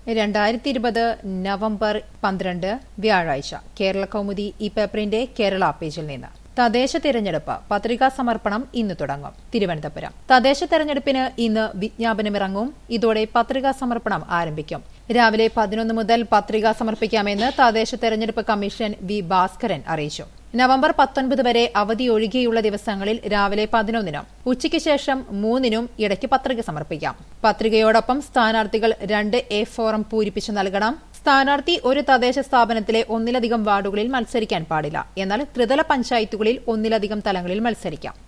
രണ്ടായിരത്തി ഇരുപത് നവംബർ പന്ത്രണ്ട് വ്യാഴാഴ്ച കേരള കൗമുദി ഈ പേപ്പറിന്റെ കേരള പേജിൽ നിന്ന് തദ്ദേശ തിരഞ്ഞെടുപ്പ് പത്രികാ സമർപ്പണം ഇന്ന് തുടങ്ങും തിരുവനന്തപുരം തദ്ദേശ തെരഞ്ഞെടുപ്പിന് ഇന്ന് വിജ്ഞാപനമിറങ്ങും ഇതോടെ പത്രികാ സമർപ്പണം ആരംഭിക്കും രാവിലെ പതിനൊന്ന് മുതൽ പത്രിക സമർപ്പിക്കാമെന്ന് തദ്ദേശ തെരഞ്ഞെടുപ്പ് കമ്മീഷൻ വി ഭാസ്കരൻ അറിയിച്ചു നവംബർ പത്തൊൻപത് വരെ അവധി ഒഴികെയുള്ള ദിവസങ്ങളിൽ രാവിലെ പതിനൊന്നിനും ഉച്ചയ്ക്ക് ശേഷം മൂന്നിനും ഇടയ്ക്ക് പത്രിക സമർപ്പിക്കാം പത്രികയോടൊപ്പം സ്ഥാനാർത്ഥികൾ രണ്ട് എ ഫോറം പൂരിപ്പിച്ച് നൽകണം സ്ഥാനാർത്ഥി ഒരു തദ്ദേശ സ്ഥാപനത്തിലെ ഒന്നിലധികം വാർഡുകളിൽ മത്സരിക്കാൻ പാടില്ല എന്നാൽ ത്രിതല പഞ്ചായത്തുകളിൽ ഒന്നിലധികം തലങ്ങളിൽ മത്സരിക്കാം